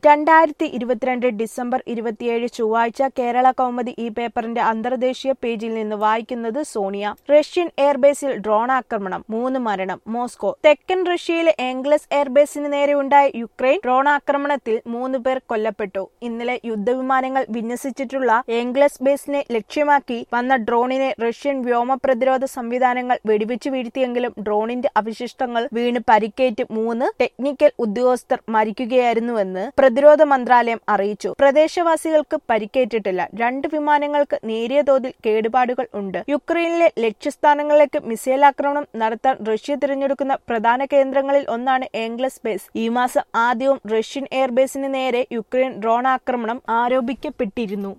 രണ്ടായിരത്തി ഇരുപത്തിരണ്ട് ഡിസംബർ ഇരുപത്തിയേഴ് ചൊവ്വാഴ്ച കേരള കൗമുദി ഈ പേപ്പറിന്റെ അന്തർദേശീയ പേജിൽ നിന്ന് വായിക്കുന്നത് സോണിയ റഷ്യൻ എയർബേസിൽ ഡ്രോൺ ആക്രമണം മൂന്ന് മരണം മോസ്കോ തെക്കൻ റഷ്യയിലെ ഏംഗ്ലസ് എയർബേസിന് നേരെ ഉണ്ടായ യുക്രൈൻ ഡ്രോൺ ആക്രമണത്തിൽ മൂന്ന് പേർ കൊല്ലപ്പെട്ടു ഇന്നലെ യുദ്ധവിമാനങ്ങൾ വിന്യസിച്ചിട്ടുള്ള ഏംഗ്ലസ് ബേസിനെ ലക്ഷ്യമാക്കി വന്ന ഡ്രോണിനെ റഷ്യൻ വ്യോമ പ്രതിരോധ സംവിധാനങ്ങൾ വെടിവെച്ച് വീഴ്ത്തിയെങ്കിലും ഡ്രോണിന്റെ അവശിഷ്ടങ്ങൾ വീണ് പരിക്കേറ്റ് മൂന്ന് ടെക്നിക്കൽ ഉദ്യോഗസ്ഥർ മരിക്കുകയായിരുന്നുവെന്ന് പ്രതിരോധ മന്ത്രാലയം അറിയിച്ചു പ്രദേശവാസികൾക്ക് പരിക്കേറ്റിട്ടില്ല രണ്ട് വിമാനങ്ങൾക്ക് നേരിയ തോതിൽ കേടുപാടുകൾ ഉണ്ട് യുക്രൈനിലെ ലക്ഷ്യസ്ഥാനങ്ങളിലേക്ക് മിസൈൽ ആക്രമണം നടത്താൻ റഷ്യ തിരഞ്ഞെടുക്കുന്ന പ്രധാന കേന്ദ്രങ്ങളിൽ ഒന്നാണ് ഏംഗ്ലസ് ബേസ് ഈ മാസം ആദ്യവും റഷ്യൻ എയർബേസിന് നേരെ യുക്രൈൻ ഡ്രോൺ ആക്രമണം ആരോപിക്കപ്പെട്ടിരുന്നു